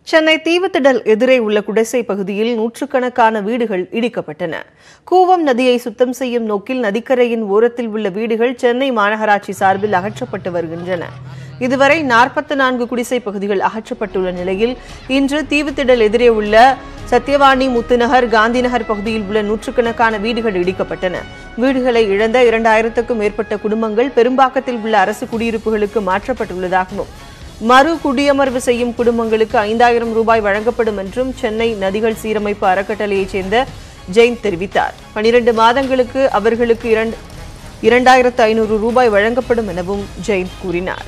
சென்னை தீவுத்திடல் எதிரே உள்ள குடிசை பகுதியில் நூற்றுக்கணக்கான வீடுகள் இடிக்கப்பட்டன கூவம் நதியை சுத்தம் செய்யும் நோக்கில் நதிக்கரையின் ஓரத்தில் உள்ள வீடுகள் சென்னை மாநகராட்சி சார்பில் அகற்றப்பட்டு வருகின்றன இதுவரை நாற்பத்தி நான்கு குடிசை பகுதிகள் அகற்றப்பட்டுள்ள நிலையில் இன்று தீவுத்திடல் எதிரே உள்ள சத்யவாணி முத்துநகர் காந்திநகர் பகுதியில் உள்ள நூற்றுக்கணக்கான வீடுகள் இடிக்கப்பட்டன வீடுகளை இழந்த இரண்டாயிரத்துக்கும் மேற்பட்ட குடும்பங்கள் பெரும்பாக்கத்தில் உள்ள அரசு குடியிருப்புகளுக்கு மாற்றப்பட்டுள்ளதாகவும் மறு குடியமர்வு செய்யும் குடும்பங்களுக்கு ஐந்தாயிரம் ரூபாய் வழங்கப்படும் என்றும் சென்னை நதிகள் சீரமைப்பு அறக்கட்டளையைச் சேர்ந்த ஜெயின் தெரிவித்தார் பனிரெண்டு மாதங்களுக்கு அவர்களுக்கு இரண்டு இரண்டாயிரத்து ஐநூறு ரூபாய் வழங்கப்படும் எனவும் ஜெயின் கூறினார்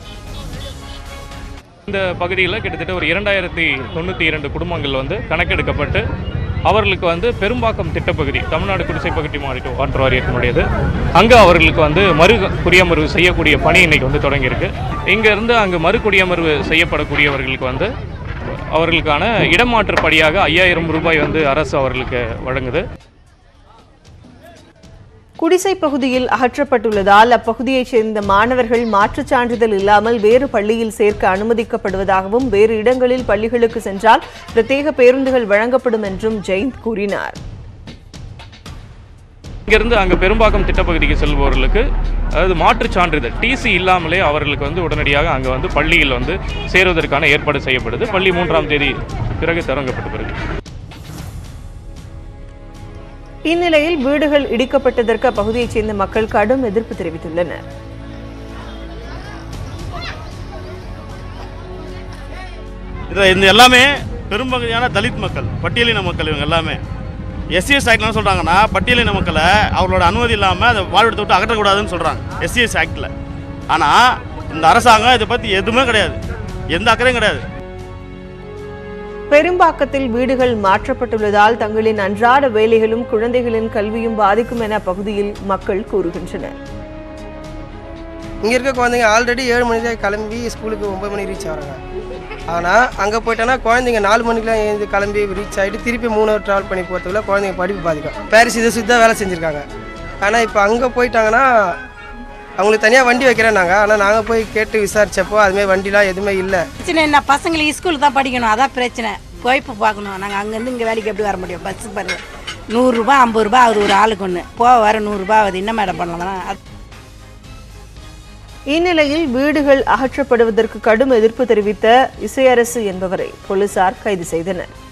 இந்த பகுதியில் கிட்டத்தட்ட ஒரு இரண்டாயிரத்தி தொண்ணூற்றி இரண்டு குடும்பங்கள் வந்து கணக்கெடுக்கப்பட்டு அவர்களுக்கு வந்து பெரும்பாக்கம் திட்டப்பகுதி தமிழ்நாடு குடிசை பகுதி மாநில வாட்டர் வாரியத்தினுடையது அங்கே அவர்களுக்கு வந்து மறு குடியமர்வு செய்யக்கூடிய பணி இன்னைக்கு வந்து தொடங்கியிருக்கு இங்கேருந்து அங்கு மறு குடியமர்வு செய்யப்படக்கூடியவர்களுக்கு வந்து அவர்களுக்கான இடமாற்று படியாக ஐயாயிரம் ரூபாய் வந்து அரசு அவர்களுக்கு வழங்குது குடிசை பகுதியில் அகற்றப்பட்டுள்ளதால் அப்பகுதியைச் சேர்ந்த மாணவர்கள் மாற்றுச் சான்றிதழ் இல்லாமல் வேறு பள்ளியில் சேர்க்க அனுமதிக்கப்படுவதாகவும் வேறு இடங்களில் பள்ளிகளுக்கு சென்றால் பிரத்யேக பேருந்துகள் வழங்கப்படும் என்றும் ஜெயந்த் கூறினார் இங்கிருந்து அங்கே பெரும்பாக்கம் திட்டப்பகுதிக்கு செல்பவர்களுக்கு அதாவது மாற்றுச் சான்றிதழ் டிசி இல்லாமலே அவர்களுக்கு வந்து உடனடியாக அங்கே வந்து பள்ளியில் வந்து சேருவதற்கான ஏற்பாடு செய்யப்படுது பள்ளி மூன்றாம் தேதி பிறகு தொடங்கப்பட்ட பிறகு இந்நிலையில் வீடுகள் இடிக்கப்பட்டதற்கு அப்பகுதியைச் சேர்ந்த மக்கள் கடும் எதிர்ப்பு தெரிவித்துள்ளனர் இதில் இந்த எல்லாமே பெரும்பகுதியான தலித் மக்கள் பட்டியலின மக்கள் இவங்க எல்லாமே எஸ்சிஎஸ் ஆக்ட்ல என்ன சொல்கிறாங்கன்னா பட்டியலின மக்களை அவங்களோட அனுமதி இல்லாமல் அதை வாழ்விடத்தை விட்டு அகற்றக்கூடாதுன்னு சொல்கிறாங்க எஸ்சிஎஸ் ஆக்டில் ஆனால் இந்த அரசாங்கம் இதை பற்றி எதுவுமே கிடையாது எந்த அக்கறையும் கிடையாது பெரும்பாக்கத்தில் வீடுகள் மாற்றப்பட்டுள்ளதால் தங்களின் அன்றாட வேலைகளும் குழந்தைகளின் கல்வியும் பாதிக்கும் என அப்பகுதியில் மக்கள் கூறுகின்றனர் இங்கே இருக்க குழந்தைங்க ஆல்ரெடி ஏழு மணிக்கு கிளம்பி ஸ்கூலுக்கு ஒம்பது மணிக்கு ரீச் ஆகிறாங்க ஆனால் அங்கே போயிட்டோன்னா குழந்தைங்க நாலு மணிக்கெலாம் எழுந்து கிளம்பி ரீச் ஆகிட்டு திருப்பி மூணு ஹவர் ட்ராவல் பண்ணி போகிறதுக்குள்ள குழந்தைங்க படிப்பு பாதிக்கும் பாரிஸ் இதை சுற்றி வேலை செஞ்சுருக்காங்க ஆனால் இப்போ அங்கே போயிட்டாங்கன்னா அவங்களுக்கு தனியாக வண்டி வைக்கிறேன் நாங்கள் ஆனால் நாங்கள் போய் கேட்டு விசாரிச்சப்போ அதுமாதிரி வண்டிலாம் எதுவுமே இல்லை பிரச்சனை என்ன பசங்களுக்கு ஸ்கூல் தான் படிக்கணும் அதான் பிரச்சனை போய்ப்பு பார்க்கணும் நாங்கள் அங்கேருந்து இங்கே வேலைக்கு எப்படி வர முடியும் பஸ் பாரு நூறுரூபா ஐம்பது ரூபா ஆகுது ஒரு ஆளுக்கு ஒன்று போக வர நூறுரூபா ஆகுது என்ன மேடம் பண்ணலாம் அது இந்நிலையில் வீடுகள் அகற்றப்படுவதற்கு கடும் எதிர்ப்பு தெரிவித்த இசையரசு என்பவரை போலீசார் கைது செய்தனர்